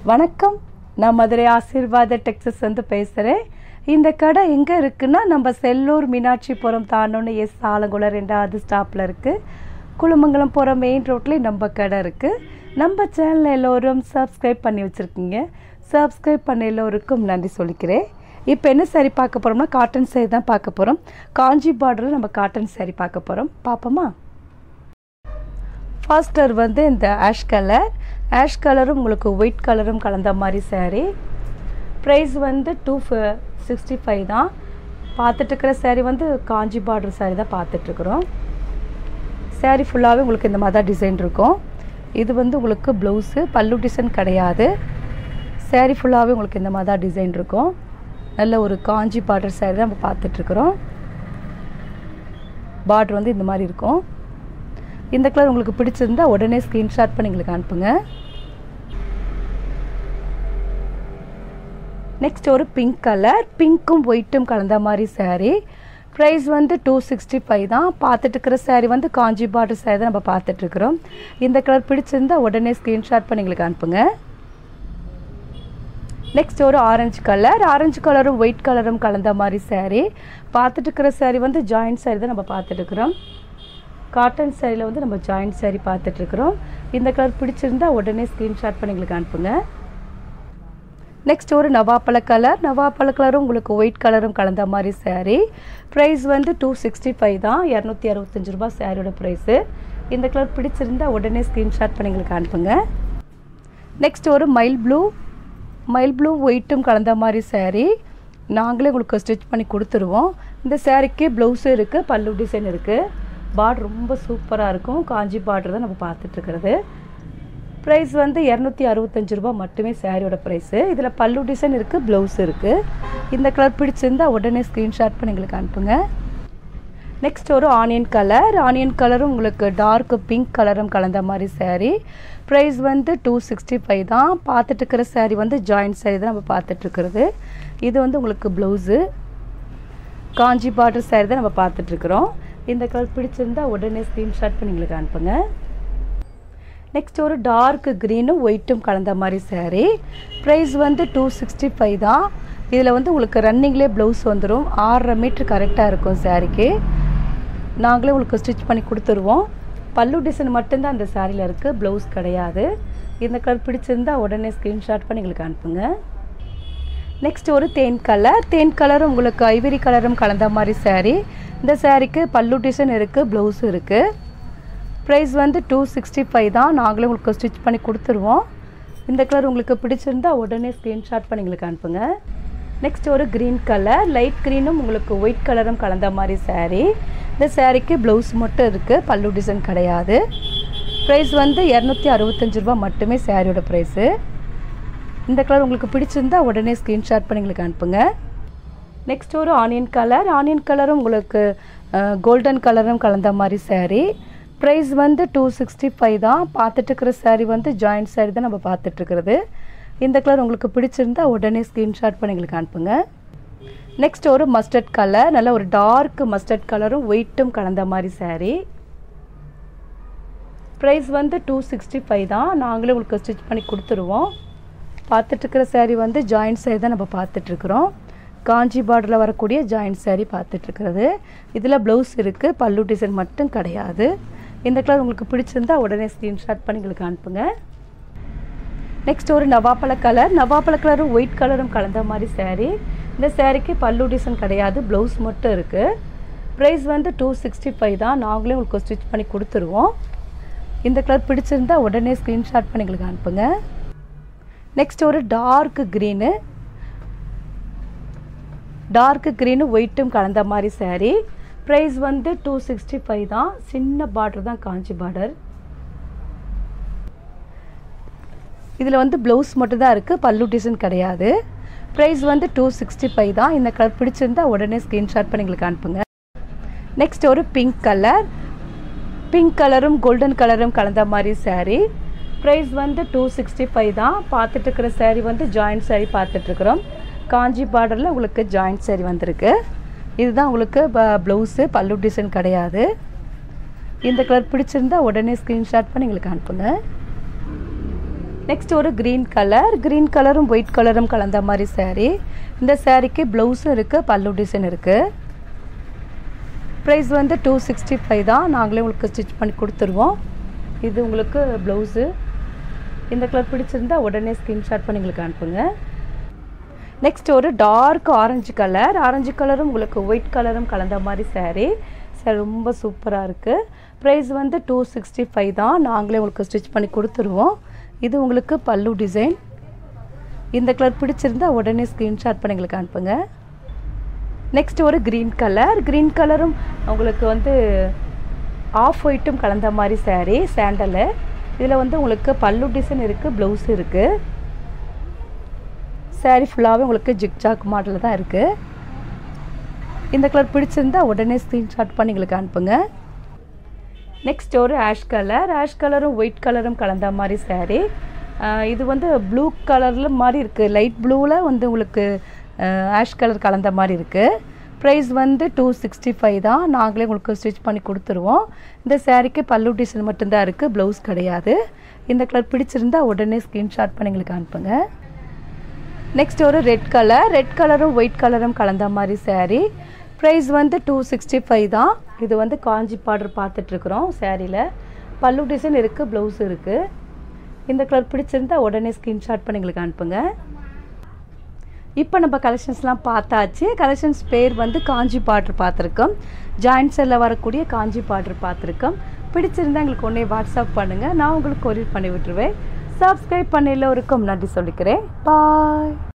வணக்கம் நான் மதுரை ஆசீர்வாத டெக்ஸஸ் வந்து பேசுகிறேன் இந்த கடை எங்கே இருக்குன்னா நம்ம செல்லூர் மீனாட்சிபுரம் தாண்டோன்னு எஸ் ஆலங்குளம் ரெண்டாவது ஸ்டாப்பில் இருக்குது குளமங்கலம் போகிற மெயின் ரோட்லேயும் நம்ம கடை இருக்குது நம்ம சேனல் எல்லோரும் சப்ஸ்கிரைப் பண்ணி வச்சுருக்கீங்க சப்ஸ்கிரைப் பண்ண எல்லோருக்கும் நன்றி சொல்லிக்கிறேன் இப்போ என்ன saree பார்க்க போகிறோம்னா காட்டன் saree தான் பார்க்க போகிறோம் காஞ்சி பார்டரில் நம்ம காட்டன் saree பார்க்க போகிறோம் பார்ப்போமா ஃபர்ஸ்டர் வந்து இந்த ஆஷ் கலர் ஆஷ் கலரும் உங்களுக்கு ஒயிட் கலரும் கலந்த மாதிரி saree ப்ரைஸ் வந்து டூ சிக்ஸ்டி ஃபைவ் தான் பார்த்துட்டு இருக்கிற saree வந்து காஞ்சி பார்டர் saree தான் பார்த்துட்ருக்குறோம் saree ஃபுல்லாகவே உங்களுக்கு இந்த மாதிரி தான் டிசைன் இருக்கும் இது வந்து உங்களுக்கு ப்ளவுஸு பல்லு டிசைன் கிடையாது saree ஃபுல்லாகவே உங்களுக்கு இந்த மாதிரி தான் டிசைன் இருக்கும் நல்ல ஒரு காஞ்சி பார்டர் saree தான் நம்ம பார்த்துட்ருக்குறோம் பார்டர் வந்து இந்த மாதிரி இருக்கும் இந்த கலர் உங்களுக்கு பிடிச்சிருந்தா உடனே ஸ்க்ரீன்ஷாட் பண்ணி எங்களுக்கு அனுப்புங்க நெக்ஸ்ட் ஒரு பிங்க் கலர் பிங்க்கும் ஒயிட்டும் கலந்த மாதிரி saree ப்ரைஸ் வந்து டூ சிக்ஸ்டி ஃபைவ் தான் பார்த்துட்டு இருக்கிற saree வந்து காஞ்சி பார்டர் saree தான் நம்ம பார்த்துட்ருக்குறோம் இந்த கலர் பிடிச்சிருந்தா உடனே ஸ்க்ரீன்ஷாட் பண்ணி எங்களுக்கு அனுப்புங்க நெக்ஸ்ட் ஒரு ஆரஞ்சு கலர் ஆரஞ்சு கலரும் ஒயிட் கலரும் கலந்த மாதிரி saree பார்த்துட்டு இருக்கிற saree வந்து ஜாயிண்ட் saree தான் நம்ம பார்த்துட்ருக்குறோம் காட்டன் சேரீயில் வந்து நம்ம ஜாயிண்ட் saree பார்த்துட்ருக்குறோம் இந்த கலர் பிடிச்சிருந்தா உடனே ஸ்க்ரீன்ஷாட் பண்ணி எங்களுக்கு அனுப்புங்க நெக்ஸ்ட் ஒரு நவாப்பழ கலர் நவாப்பழ கலரும் உங்களுக்கு ஒயிட் கலரும் கலந்த மாதிரி saree ப்ரைஸ் வந்து டூ சிக்ஸ்டி ஃபைவ் தான் இரநூத்தி அறுபத்தஞ்சு ரூபா சாரியோட ப்ரைஸு இந்த கலர் பிடிச்சிருந்தா உடனே ஸ்க்ரீன்ஷாட் பண்ணி எங்களுக்கு அனுப்புங்க நெக்ஸ்ட் ஒரு மைல் ப்ளூ மைல் ப்ளூ ஒயிட்டும் கலந்த மாதிரி saree நாங்களே உங்களுக்கு ஸ்டிச் பண்ணி கொடுத்துருவோம் இந்த சாரீக்கு ப்ளவுஸும் இருக்குது பல்லு டிசைன் இருக்குது பார்டர் ரொம்ப சூப்பராக இருக்கும் காஞ்சி பார்டர் தான் நம்ம பார்த்துட்ருக்கிறது ப்ரைஸ் வந்து இரநூத்தி அறுபத்தஞ்சு ரூபா மட்டுமே சாரியோட ப்ரைஸு இதில் பல்லு டிசைன் இருக்குது ப்ளவுஸ் இருக்குது இந்த கலர் பிடிச்சிருந்தா உடனே ஸ்க்ரீன்ஷாட் பண்ணி எங்களுக்கு அனுப்புங்க நெக்ஸ்ட் ஒரு ஆனியன் கலர் ஆனியன் கலரும் உங்களுக்கு டார்க் பிங்க் கலரும் கலந்த மாதிரி saree ப்ரைஸ் வந்து டூ சிக்ஸ்டி ஃபைவ் தான் பார்த்துட்டு இருக்கிற saree வந்து ஜாயிண்ட் saree தான் நம்ம பார்த்துட்ருக்கிறது இது வந்து உங்களுக்கு ப்ளவுஸு காஞ்சி பார்டர் saree தான் நம்ம பார்த்துட்ருக்குறோம் இந்த கலர் பிடிச்சிருந்தா உடனே ஸ்க்ரீன்ஷாட் பண்ணி எங்களுக்கு அனுப்புங்க நெக்ஸ்ட் ஒரு டார்க் க்ரீனும் ஒயிட்டும் கலந்த மாதிரி saree ப்ரைஸ் வந்து டூ சிக்ஸ்டி ஃபைவ் தான் இதில் வந்து உங்களுக்கு ரன்னிங்லேயே ப்ளவுஸ் வந்துடும் ஆறரை மீட்ரு கரெக்டாக இருக்கும் சாரீக்கு நாங்களே உங்களுக்கு ஸ்டிச் பண்ணி கொடுத்துருவோம் பல்லு டிசைன் மட்டும்தான் அந்த சாரியில் இருக்குது ப்ளவுஸ் கிடையாது இந்த கலர் பிடிச்சிருந்தா உடனே ஸ்க்ரீன்ஷாட் பண்ணி எங்களுக்கு அனுப்புங்க நெக்ஸ்ட் ஒரு தேன் கலர் தேன் கலரும் உங்களுக்கு ஐவரி கலரும் கலந்த மாதிரி saree இந்த சாரீக்கு பல்லு டிசைன் இருக்குது ப்ளவுஸும் இருக்குது ப்ரைஸ் வந்து டூ சிக்ஸ்டி ஃபைவ் தான் நாங்களே உங்களுக்கு ஸ்டிச் பண்ணி கொடுத்துருவோம் இந்த கலர் உங்களுக்கு பிடிச்சிருந்தா உடனே ஸ்க்ரீன்ஷாட் பண்ணி எங்களுக்கு அனுப்புங்க நெக்ஸ்ட் ஒரு க்ரீன் கலர் லைட் க்ரீனும் உங்களுக்கு ஒயிட் கலரும் கலந்த மாதிரி saree இந்த சாரீக்கு ப்ளவுஸ் மட்டும் இருக்குது பல்லு டிசைன் கிடையாது ப்ரைஸ் வந்து இரநூத்தி அறுபத்தஞ்சு ரூபா மட்டுமே சாரியோட ப்ரைஸு இந்த கலர் உங்களுக்கு பிடிச்சிருந்தா உடனே ஸ்க்ரீன்ஷாட் பண்ணி எங்களுக்கு அனுப்புங்க நெக்ஸ்ட் ஒரு ஆனியன் கலர் ஆனியன் கலரும் உங்களுக்கு கோல்டன் கலரும் கலந்த மாதிரி saree ப்ரைஸ் வந்து டூ சிக்ஸ்டி ஃபைவ் தான் பார்த்துட்டு இருக்கிற saree வந்து ஜாயிண்ட் saree தான் நம்ம பார்த்துட்ருக்கிறது இந்த கலர் உங்களுக்கு பிடிச்சிருந்தா உடனே ஸ்க்ரீன்ஷாட் பண்ணி எங்களுக்கு அனுப்புங்க நெக்ஸ்ட் ஒரு மஸ்டர்ட் கலர் நல்ல ஒரு டார்க் மஸ்டர்ட் கலரும் ஒயிட்டும் கலந்த மாதிரி saree ப்ரைஸ் வந்து டூ சிக்ஸ்டி ஃபைவ் தான் நாங்களே உங்களுக்கு ஸ்டிச் பண்ணி கொடுத்துருவோம் பார்த்துட்ருக்கிற saree வந்து ஜாயிண்ட் saree தான் நம்ம பார்த்துட்ருக்குறோம் காஞ்சி பார்டரில் வரக்கூடிய ஜாயிண்ட் saree பார்த்துட்ருக்கிறது இதில் ப்ளவுஸ் இருக்குது பல்லு டிசைன் மட்டும் கிடையாது இந்த கலர் உங்களுக்கு பிடிச்சிருந்தா உடனே ஸ்க்ரீன்ஷாட் பண்ணி எங்களுக்கு அனுப்புங்க நெக்ஸ்ட் ஒரு நவாப்பழ கலர் நவாப்பழ கலரும் ஒயிட் கலரும் கலந்த மாதிரி saree இந்த சாரீக்கு பல்லு டிசைன் கிடையாது ப்ளவுஸ் மட்டும் இருக்குது ப்ரைஸ் வந்து டூ சிக்ஸ்டி ஃபைவ் தான் நாங்களே உங்களுக்கு ஸ்டிச் பண்ணி கொடுத்துருவோம் இந்த கலர் பிடிச்சிருந்தா உடனே ஸ்க்ரீன்ஷாட் பண்ணி எங்களுக்கு அனுப்புங்க நெக்ஸ்ட் ஒரு டார்க் க்ரீனு டார்க் க்ரீனு ஒயிட்டும் கலந்த மாதிரி saree ப்ரைஸ் வந்து டூ சிக்ஸ்டி ஃபைவ் தான் சின்ன பார்டர் தான் காஞ்சி பார்டர் இதில் வந்து ப்ளவுஸ் மட்டும் தான் இருக்குது பல்லு டிசைன் கிடையாது ப்ரைஸ் வந்து டூ சிக்ஸ்டி ஃபைவ் தான் இந்த கலர் பிடிச்சிருந்தா உடனே ஸ்க்ரீன்ஷாட் பண்ணி எங்களுக்கு அனுப்புங்க நெக்ஸ்ட் ஒரு பிங்க் கலர் பிங்க் கலரும் கோல்டன் கலரும் கலந்த மாதிரி saree ப்ரைஸ் வந்து டூ சிக்ஸ்டி ஃபைவ் தான் பார்த்துட்டு இருக்கிற saree வந்து ஜாயிண்ட் saree பார்த்துட்ருக்குறோம் காஞ்சி பார்டரில் உங்களுக்கு ஜாயிண்ட் saree வந்திருக்கு இதுதான் உங்களுக்கு ப்ளவுஸு பல்லு டிசைன் கிடையாது இந்த கலர் பிடிச்சிருந்தா உடனே ஸ்க்ரீன்ஷாட் பண்ணி எங்களுக்கு அனுப்புங்க நெக்ஸ்ட் ஒரு க்ரீன் கலர் க்ரீன் கலரும் ஒயிட் கலரும் கலந்த மாதிரி saree இந்த சாரீக்கு ப்ளவுஸும் இருக்குது பல்லு டிசைன் இருக்குது ப்ரைஸ் வந்து டூ சிக்ஸ்டி ஃபைவ் தான் நாங்களே உங்களுக்கு ஸ்டிச் பண்ணி கொடுத்துருவோம் இது உங்களுக்கு ப்ளவுஸு இந்த கலர் பிடிச்சிருந்தா உடனே ஸ்க்ரீன்ஷாட் பண்ணி எங்களுக்கு அனுப்புங்க நெக்ஸ்ட் ஒரு டார்க் ஆரஞ்சு கலர் ஆரஞ்சு கலரும் உங்களுக்கு ஒயிட் கலரும் கலந்த மாதிரி saree சார் ரொம்ப சூப்பராக இருக்குது ப்ரைஸ் வந்து டூ சிக்ஸ்டி ஃபைவ் தான் நாங்களே உங்களுக்கு ஸ்டிச் பண்ணி கொடுத்துருவோம் இது உங்களுக்கு பல்லு டிசைன் இந்த கலர் பிடிச்சிருந்தா உடனே ஸ்க்ரீன்ஷாட் பண்ணி எங்களுக்கு அனுப்புங்க நெக்ஸ்ட் ஒரு க்ரீன் கலர் க்ரீன் கலரும் உங்களுக்கு வந்து ஆஃப் ஒயிட்டும் கலந்த மாதிரி saree சாண்டலு இதில் வந்து உங்களுக்கு பல்லு டிசைன் இருக்குது ப்ளவுஸ் இருக்குது saree ஃபுல்லாகவே உங்களுக்கு ஜிக்ஜாக் மாடலில் தான் இருக்குது இந்த கலர் பிடிச்சிருந்தா உடனே ஸ்க்ரீன்ஷாட் பண்ணி எங்களுக்கு அனுப்புங்க நெக்ஸ்ட் ஒரு ஆஷ் கலர் ஆஷ் கலரும் ஒயிட் கலரும் கலந்த மாதிரி saree ஆஹ் இது வந்து ப்ளூ கலரில் மாதிரி இருக்குது லைட் ப்ளூவில் வந்து உங்களுக்கு ஆஷ் கலர் கலந்த மாதிரி இருக்குது ப்ரைஸ் வந்து டூ சிக்ஸ்டி ஃபைவ் தான் நாங்களே உங்களுக்கு ஸ்டிச் பண்ணி கொடுத்துருவோம் இந்த சாரீக்கு பல்லு டிசைன் மட்டும்தான் இருக்குது ப்ளவுஸ் கிடையாது இந்த கலர் பிடிச்சிருந்தா உடனே ஸ்க்ரீன்ஷாட் பண்ணி எங்களுக்கு அனுப்புங்க நெக்ஸ்ட் ஒரு ரெட் கலர் ரெட் கலரும் ஒயிட் கலரும் கலந்த மாதிரி saree ப்ரைஸ் வந்து டூ சிக்ஸ்டி ஃபைவ் தான் இது வந்து காஞ்சி பார்டர் பார்த்துட்ருக்குறோம் சாரியில் பல்லு டிசைன் இருக்குது ப்ளவுஸ் இருக்குது இந்த கலர் பிடிச்சிருந்தா உடனே ஸ்க்ரீன்ஷாட் பண்ணி எங்களுக்கு அனுப்புங்க இப்போ நம்ம கலெக்ஷன்ஸ்லாம் பார்த்தாச்சு கலெக்ஷன்ஸ் பேர் வந்து காஞ்சி பார்டர் பார்த்துருக்கோம் ஜாயின்ஸில் வரக்கூடிய காஞ்சி பார்டர் பார்த்துருக்கோம் பிடிச்சிருந்தா எங்களுக்கு ஒன்றே வாட்ஸ்அப் பண்ணுங்கள் நான் உங்களுக்கு கொரியர் பண்ணி விட்டுருவேன் சப்ஸ்கிரைப் பண்ண எல்லோருக்கும் நன்றி சொல்லிக்கிறேன் பாய்